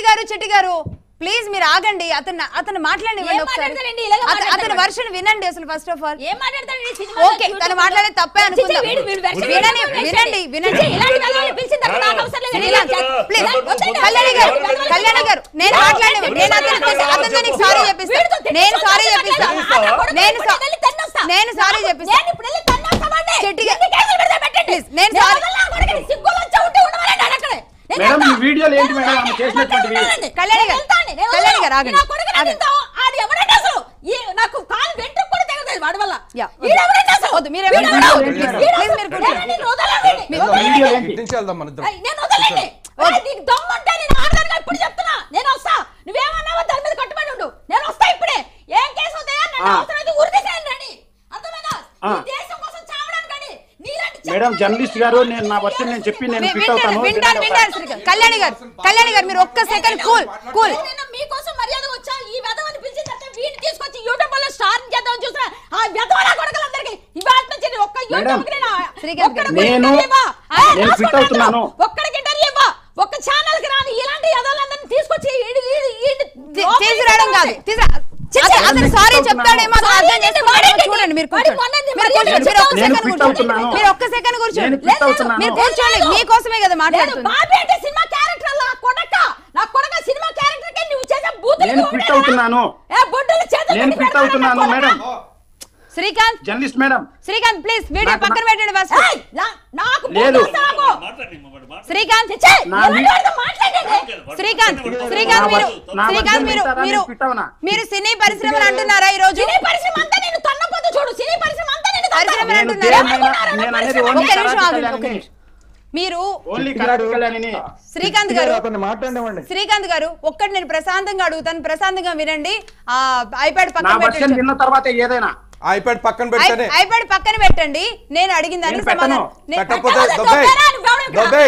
గారు చిట్టి గారు ప్లీజ్ మీరు ఆగండి అతను అతను మాట్లాడివ్వండి ఏం ఒకసారి మాట్లాడతాడండి? ఇలాగే అత- అతని మాట్లాడతాడు. వర్షన్ వినండి అసలు ఫస్ట్ ఆఫ్ ఆల్ ఏం మాట్లాడతాడు ఈ సినిమాలో? ఓకే తను యూట్యూబ్లో? మాట్లాడే తప్పే చిచ్చి, అనుకుందాం వీడు- వీడు version వినండి వీడు version. వినండి వినండి చిచ్చి, ఇలాంటి వాళ్ళని పిలిచిన తర్వాత నాకు అవసరం లేదు. శ్రీలాంత్, ఇలా ప్లీజ్ ఇలా వద్దండి. కళ్యాణి గారు వీడు కళ్యాణి గారు నేను మాట్లాడి నేను అతనికి అతను నీకు సారీ చెప్పిస్తా వీడితో తిట్టి నేను సారీ చూద్దాం చెప్పిస్తా మాట్లాడతా. ఆ కొడుకు నేను ఇప్పుడు సా- వెళ్ళి తన్నొస్తా. నేను సారీ నాకు- చెప్పిస్తా నేను ఇప్పుడు వెళ్ళి తన్నొస్తామండి. చెట్టి గారు- ఎన్ని కేసులు పెడితే పెట్టండి. ప్లీజ్, నేను నేను సారీ- వదలను, ఆ కొడుకుని సిగ్గులు వచ్చి ఉంటే ఉండమనండి అక్కడే. నేను మేడం, వెళ్తా. ఈ వీడియోలు ఏంటి మేడం? ఆమె నేను చేసినటువంటివి? వెళ్తానండి. కళ్యాణి నేను గారు, వెళ్తాను. నేను కళ్యాణి వదలను. గారు, ఆగండి. నా కొడుకుని ఆగండి. తింటావు. ఆడు ఎవడండి అసలు? ఈ నాకు కాలు వెంట్రుక కూడా తెగలేదు వాడి వల్ల. యా. ఈడెవడండి అసలు? వద్దు, మీరెవరు? వీడెవడు? ప్లీజ్, వీడెవడు? ప్లీజ్ మీరు కూర్చోండి. నేను నిన్ను వదలనండి. మీరు- వదలండి. వీడియో ఏంటి? ఇటు నుంచి వెళ్దాం మన ఇద్దరం ఏయ్, నేను వదలండి. ఏయ్, నీకు దమ్ముంటే నేను ఆడదానిగా ఇప్పుడు చెప్తున్నా నేను వస్తా నువ్వేమన్నావో దాని మీద కట్టుబడి ఉండు నేను వస్తా ఇప్పుడే ఏం కేసు అవుతాయా నన్ను ఆ. అవసరమైతే ఉరి తీసేయండి రండి అర్థమైందా ఆ. ఈ దేశం కోసం చావడానికండి నీలాంటి మేడం చెత్త జర్నలిస్ట్ గారు నేను నా వర్షన్ నేను చెప్పి నేను వి- ఫిట్ వింటారు అవుతాను వింటారు వింటారు శ్రీకాంత్ కళ్యాణి గారు కళ్యాణి గారు మీరు ఒక్క సెకండ్ కూల్ కూల్ నేను మీకోసం మర్యాద వచ్చా ఈ వెధవని పిలిచిన తర్వాత వీడిని తీసుకొచ్చి యూట్యూబ్ లో స్టార్ చేద్దాం చూసిన ఆ వెధవల కొడుకులందరికీ ఇవాళ నుంచి నేను ఒక్క యూట్యూబ్ కి నేను శ్రీకాంత్ ఒక్కడికి గారు, నేను- ఇంటర్వ్యూ ఇవ్వ. ఆ, నేను రాసుకుంటాను. ఫిట్ అవుతున్నాను. ఒక్కడికి ఇంటర్వ్యూ ఇవ్వ. ఒక్క ఛానల్ కి రాని ఇలాంటి ఎదలందరినీ తీసుకొచ్చి ఈడు- ఈడు- ఈడు తీ- లోపలికి తీసుకురావడం కాదు తీసుకురావాలి. తీసుకురా అతను- అతను సారీ నేను చెప్తాడేమో అది సారీ అర్థం ఏంటి? చేసుకుంటాడేమో వాడేంటి? చూడండి మీరు వాడి కూర్చోండి మొన్నది మీరు మరి కూర్చోండి మీరు ఒక్క నేను సెకండ్ ఫిట్ కూర్చోండి అవుతున్నాను. మీరు ఒక్క సెకండ్ కూర్చోండి నేను ఫిట్ అవుతున్నాను. మీరు కూర్చోండి మీకోసమే కదా నేను మాట్లాడుతుంది బాబీ అంటే సినిమా క్యారెక్టర్ నా కొడక నా కొడక సినిమా క్యారెక్టర్ కి నువ్వు చేసే బూతులు నేను ఫిట్ అవుతున్నాను. ఏ బొడ్డులు చేతులు నేను పెట్టి ఫిట్ పెడతాను అవుతున్నాను నా కొడక. Madam Srikanth journalist madam Srikanth please video నాకు పక్కన నా- పెట్టండి ఫస్ట్ ఏయ్, నా- నాకు లేదు. బూతులు వస్తాయి నాకు. శ్రీకాంత్ ఛే, నా ఎలాంటి మీ- వాడితో మాట్లాడండి శ్రీకాంత్ శ్రీకాంత్ మీరు నా శ్రీకాంత్ వర్షన్ మీరు వింటారా? మీరు నేను ఫిట్ అవనా? మీరు సినీ పరిశ్రమలు అంటున్నారా ఈ రోజు సినీ పరిశ్రమ అంతా నేను తన్నపోతూ చూడు సినీ పరిశ్రమ అంతా నేను పరిశ్రమ తన్నపోతూ. నేను అంటున్నారా? దేన్నైనా- నేను అనేది ఒక్క ఓన్లీ నిమిషం కరాటే ఆగండి, ఒక్క కళ్యాణిని. నిమిషం. మీరు ఓన్లీ కరాటే కళ్యాణిని శ్రీకాంత్ గారు అతన్ని మాట్లాడనివ్వండి శ్రీకాంత్ గారు ఒక్కటి నేను ప్రశాంతంగా అడుగుతాను ప్రశాంతంగా వినండి ఆ ఐప్యాడ్ నా పక్కన వర్షన్ పెట్టండి విన్న తర్వాత ఏదైనా ఐప్యాడ్ పక్కన పెడితేనే ఐప్యాడ్ పక్కన పెట్టండి నేను అడిగిన దానికి నేను పెట్టను. సమాధానం నే- పెట్టకపోతే పెట్టకపోతే దొబ్బేయ్ దొబ్బేరా నువ్వెవడు ఇక్కడ? దొబ్బేయ్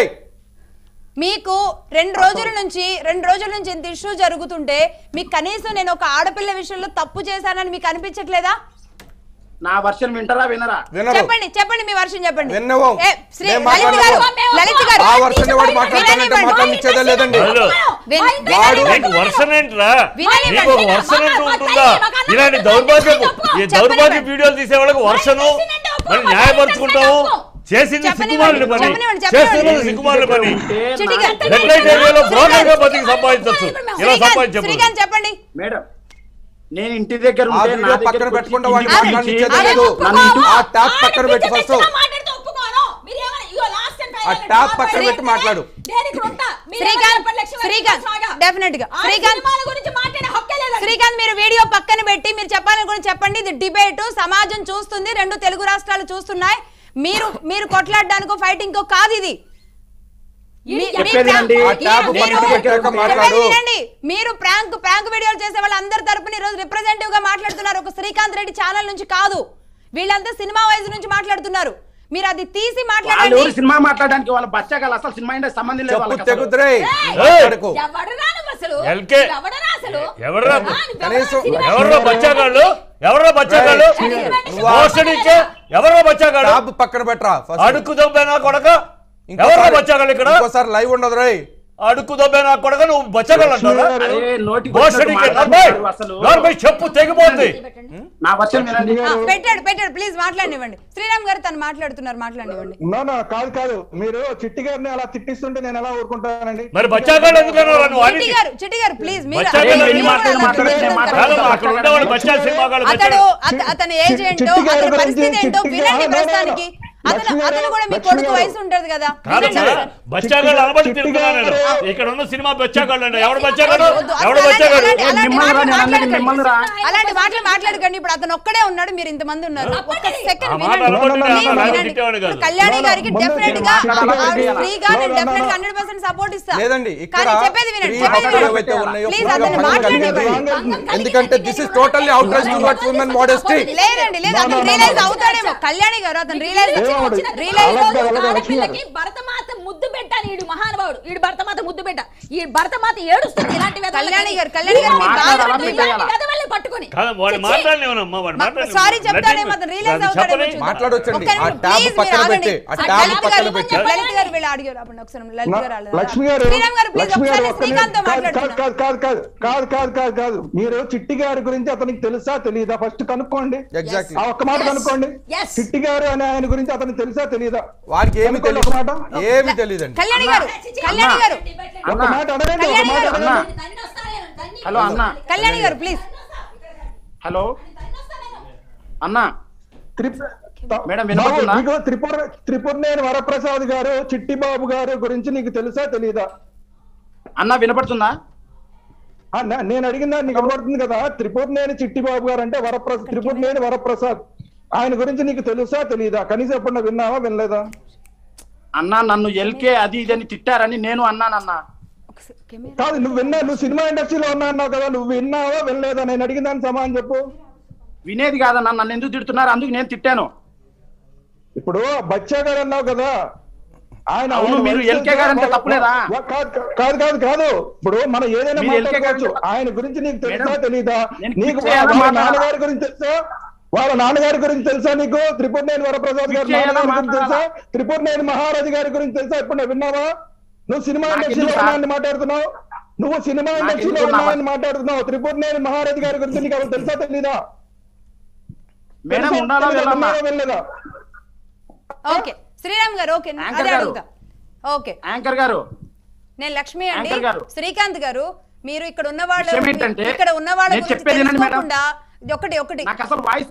మీకు రెండు రోజుల నుంచి రెండు రోజుల నుంచి ఇంత ఇష్యూ జరుగుతుంటే మీకు కనీసం నేను ఒక ఆడపిల్ల విషయంలో తప్పు చేశానని మీకు అనిపించట్లేదా నా వర్షన్ వింటారా వినరా వినరు చెప్పండి చెప్పండి మీ వర్షం చెప్పండి విన్నవం. ఏ, శ్రీ నేను లలిత్ గారు మాట్లాడను. లలిత్ గారు ఆ వర్షన్ వాడు మాట్లాడతానంటే విననివ్వండి. మాట్లాడించేదే లేదండి హలో. విన్- వాడు- విననివ్వండి. నీకు వర్షన్ ఏంట్రా విననివ్వండి. నీకు ఒక వర్షన్ అంటూ ఉంటుందా ఇలాంటి దౌర్భాగ్యం ఈ దౌర్భాగ్య వీడియోలు తీసే వాళ్ళకి వర్షను మరి న్యాయపరుచుకుంటాము చేసింది చెప్పనివ్వండి, సిగ్గుమాలిన పని చెప్పనివ్వండి, చేస్తున్నది చెప్పనివ్వండి. సిగ్గుమాలిన పని చిట్టి గారు. రెడ్ లైట్ ఏరియాలో బ్రోకర్ గా బతికి సంపాదించవచ్చు ఇలా శ్రీకాంత్ సంపాదించు శ్రీకాంత్ చెప్పండి మేడం నేను ఇంటి దగ్గర ఆ ఉంటే నా వీడియో దగ్గరకు పక్కన వచ్చి పెట్టకుండా ఇంటికి వాడిని పిలిచి మాట్లాడించేదే ఆగండి, లేదు నన్ను ఇంటి- ఆ ట్యాప్ పక్కన పెట్టి ఫస్ట్ మాట్లాడితే ఒప్పుకోను మీరు ఏమన్నా ఇగో లాస్ట్ టైం ఆ ట్యాప్ పక్కన పెట్టి మాట్లాడు. నేను ఇక్కడ ఉంటా మీరు శ్రీకాంత్, ఏమన్నా చెప్పండి, లక్ష్మీ శ్రీకాంత్, సాగా. definite గా. ఆ శ్రీకాంత్. సినిమాల గురించి మాట్లాడే హక్కే లేదండి. శ్రీకాంత్ మీరు వీడియో పక్కన పెట్టి మీరు చెప్పాలని కూడా చెప్పండి ఇది డిబేట్ సమాజం చూస్తుంది రెండు తెలుగు రాష్ట్రాలు చూస్తున్నాయి మీరు మీరు కొట్లాడడానికో ఫైటింగ్ కాదు ఇది మీ- మీ చెప్పేది ప్రాంక్- వినండి. ఆ ట్యాబ్ మీరు- పక్కన పెట్టాక చెప్పేది మాట్లాడు. వినండి. మీరు ప్రాంక్ ప్రాంక్ వీడియోలు చేసే వాళ్ళ అందరి తరపున ఈ రోజు రిప్రజెంటేటివ్ గా మాట్లాడుతున్నారు ఒక శ్రీకాంత్ రెడ్డి ఛానల్ నుంచి కాదు వీళ్ళంతా సినిమా వైజ్ నుంచి మాట్లాడుతున్నారు మీరు అది తీసి వాళ్ళు మాట్లాడండి ఎవరు సినిమా మాట్లాడడానికి వాళ్ళ బచ్చాగాలు అసలు సినిమా ఇండస్ట్రీ సంబంధం లేదు చెప్పు వాళ్ళకి అసలు. తెగుద్రే ఏయ్! మాట్లాడుకో ఎవడురా నువ్వు అసలు LK. ఎవడురా అసలు ఎవరురా? ఆ, నువ్వు కనీసం- సినిమా ఎవర్రా బచ్చాగాళ్ళు ఎవర్రా బచ్చాగాళ్ళు నువ్వు మోషన్ ఇచ్చే ఎవర్రా బచ్చాగాళ్ళు ట్యాబ్ పక్కన పెట్టరా ఫస్ట్ అడుక్కు దొబ్బేనా కొడక ఎవర్రా ఇంకోసారి- బచ్చాగాళ్ళు ఇక్కడ ఇంకోసారి లైవ్ ఉండదు రే అడుక్కు దొబ్బేనా కొడక నువ్వు బచ్చాగాళ్ళు అంటారా అరే నోటికి మోషన్ వచ్చినట్టు ఇచ్చే మాట్లాడుతున్నారు అసలు నలభై చెప్పు తెగిపోద్ది నా వర్షన్ వినండి ఆ, పెట్టాడు పెట్టాడు ప్లీజ్ మాట్లాడినివ్వండి శ్రీరామ్ గారు తను మాట్లాడుతున్నారు మాట్లాడినివ్వండి నో నో కాదు కాదు మీరు చిట్టి గారిని అలా తిట్టిస్తుంటే నేను ఎలా ఊరుకుంటానండి మరి బచ్చాగాళ్ళు ఎందుకన్నారు నువ్వు చిట్టి అని గారు చిట్టి గారు ప్లీజ్ మీరు బచ్చాగాళ్ళు మీరు ఎన్ని కూడా మాటలు అలా మాట్లాడితే మాట్లాడతారు. మాట్లాడతారు. కాదమ్మా, అక్కడ ఉండేవాళ్ళు బచ్చా సినిమా వాళ్ళు అతడు బచ్చాలు అత- అతని ఏజ్ ఏంటో చిట్టి గారి అతని గురించి పరిస్థితి ఏంటో చిట్టి వినండి గారు- ప్రస్తుతానికి అతను లక్ష్మి గారు- అతను కూడా మీ లక్ష్మి కొడుకు గారు. వయసు ఉంటది కదా కాదమ్మా వినండి సార్. బచ్చాగాళ్ళు అనబడి చిట్టి తిరుగుతున్నాను నేను గారు- ఇక్కడ ఉన్న సినిమా బచ్చాగాళ్ళు అండి ఎవడు బచ్చాగాడు వద్దు, అసలు ఎవడు అలాంటి- బచ్చాగాడు అలాంటి- అలాంటి మిమ్మల్ని రా, మాటలు నేను అన్నది మాట్లాడకండి. మిమ్మల్ని రా. అలాంటి మాటలు మాట్లాడకండి ఇప్పుడు అతను ఒక్కడే ఉన్నాడు మీరు ఇంతమంది ఉన్నారు ఒక్క సెకండ్ ఆ మాట వినండి. అనబట్టి Please నేను అన్నాను, వినండి. తిట్టేవాడిని కాదు. ఇప్పుడు కళ్యాణి గారికి ముందు డెఫినెట్ నేను గా మాట్లాడాలి. ఆవిడ ఫ్రీగా నేను No, no, no, డెఫినెట్ గా no. హండ్రెడ్ పర్సెంట్ సపోర్ట్ ఇస్తా లేదండి ఇక్కడ కానీ చెప్పేది వినండి స్త్రీ చెప్పేది హక్కులు వినండి ఏవైతే ఉన్నాయో ప్లీజ్ పూర్తిగా అతన్ని పక్కన మాట్లాడనివ్వండి పెట్టండి. ఎందుకంటే this is totally outright towards women modesty లేదండి లేదు అతను No, no, no, realize no. అవుతాడేమో కళ్యాణి గారు అతను రియలైజ్ ఏమవుడు? రియలైజ్ అలాగే, అలాగే, లక్ష్మి ఆడపిల్లకి గారు. భరతమాత ముద్దు పెట్టి పెట్ట అని ఈడు మహానుభావుడు ఈడు భరతమాత ముద్దు పెట్ట ఈ భరతమాత ఏడుస్తుంది ఇలాంటి వెధవలకి. కళ్యాణి గారు, కళ్యాణి గారు, ఈడు మీరు మాట్లాడాలా బాగా ఇలాంటి పెట్టేయాలా? వెధవల్ని పట్టుకొని కాదు వాడు చిచ్చి. మాట్లాడలేమమ్మా వాడు మా- మాట్లాడలేవు. సారీ చెప్తాడేమో లడ్డు- అతను రిలీజ్ అది అవుతాడేమో చెప్పని- చూద్దాం. మాట్లాడొచ్చండి. ఒక్క నిమిషం, ఆ ట్యాబ్ please పక్కన మీరు పెట్టి, ఆగండి. ఆ ఆ ట్యాబ్ లలిత్ పక్కన గారు, పెట్టి. లలిత్ గారు వీళ్ళు ఆడియో రాబండి ఒకసారి లలిత్ గారు ఆడదా? లక్ష్మి గారు శ్రీరామ్ గారు ప్లీజ్ లక్ష్మి గారు ఒకసారి ఒక్క శ్రీకాంత్ తో నిమిషం. కాదు, కాదు, మాట్లాడుతున్నా కాదు, కాదు, కాదు, కాదు, కాదు, కాదు. మీరు చిట్టి గారి గురించి అతనికి తెలుసా తెలియదా ఫస్ట్ కనుక్కోండి Exactly. ఆ ఒక్క మాట Yes. కనుక్కోండి Yes. చిట్టి గారు అనే ఆయన గురించి అతనికి తెలుసా తెలియదా వారికి ఏమి కనుక్కోండి తెలియదు ఒక మాట ఏమి తెలియదండి కళ్యాణి గారు కళ్యాణి గారు ఒక అన్నా. మాట అడగండి ఒక కళ్యాణి మాట గారు. అన్నా. అడగండి హలో అన్న కళ్యాణి గారు ప్లీజ్ హలో అన్న త్రిప- మేడం, బాబు, వినపడుతుందా? నీకు త్రిపుర త్రిపురనేని వరప్రసాద్ గారు చిట్టి బాబు గారు గురించి నీకు తెలుసా తెలియదా అన్న వినపడుతుందా ఆ, నా- నేను అడిగిన దాన్ని నీకు కనబడుతుంది కదా త్రిపురనేని చిట్టి బాబు గారు అంటే వరప్రసాద్ త్రిపురనేని వరప్రసాద్ ఆయన గురించి నీకు తెలుసా తెలియదా కనీసం ఎప్పుడన్నా విన్నావా వినలేదా అన్న నన్ను ఎల్కే అది ఇది అని తిట్టారని నేను అన్నానన్న ఒకసారి కెమెరా కాదు నువ్వు విన్నా నువ్వు సినిమా ఇండస్ట్రీలో ఉన్నా అన్నావు కదా నువ్వు విన్నావా వినలేదా నేను అడిగిన దానికి సమాధానం చెప్పు వినేది కాదన్న నన్ను ఎందుకు తిడుతున్నారు అందుకు నేను తిట్టాను ఇప్పుడు బచ్చా గారు అన్నావు కదా ఆయన అవును, ఆయన మీరు వయసు ఎల్కే గారు అంటే వాళ్ళ- తప్పులేదా? వా- కాదు కాదు కాదు కాదు ఇప్పుడు మనం ఏదైనా మీరు ఎల్కే గారు మాట్లాడుకోవచ్చు అంటే- ఆయన గురించి నీకు తెలుసా మేడం, తెలీదా నేను నీకు క్లిక్ చేయాలా వాళ్ళ మాట్లాడాలా? నాన్నగారి గురించి తెలుసా వాళ్ళ నాన్నగారి గురించి తెలుసా నీకు త్రిపురనేని వరప్రసాద్ గారి క్లిక్ చేయాలా నాన్నగారి గురించి తెలుసా మాట్లాడాలా? త్రిపురనేని మహారాజు గారి గురించి తెలుసా ఇప్పుడు నువ్వు విన్నావా నువ్వు సినిమా నాకు ఇండస్ట్రీలో ఎందుకు ఉన్నాయని మాట్లాడుతున్నావు నువ్వు సినిమా నాకు ఇండస్ట్రీలో ఎందుకు నా- ఉన్నాయని మాట్లాడుతున్నావు త్రిపురనేని మహారాజు గారి గురించి నీకు అసలు తెలుసా తెలీదా మేడం తెలుసా? ఉండాలా తెలీదా? వెళ్ళమ్మా విన్నావా? వినలేదా ఓకే శ్రీరామ్ గారు ఓకే యాంకర్ అదే గారు. అడుగుతా ఓకే యాంకర్ గారు నేను లక్ష్మి అండి యాంకర్ గారు. శ్రీకాంత్ గారు మీరు ఇక్కడ ఉన్న వాళ్ళు విషయం ఏంటంటే, ఇక్కడ ఉన్న వాళ్ళ నేను గురించి చెప్పేది వినండి మేడం. తెలుసుకోకుండా ఇది ఒకటి ఒకటి నాకు అసలు వాయిస్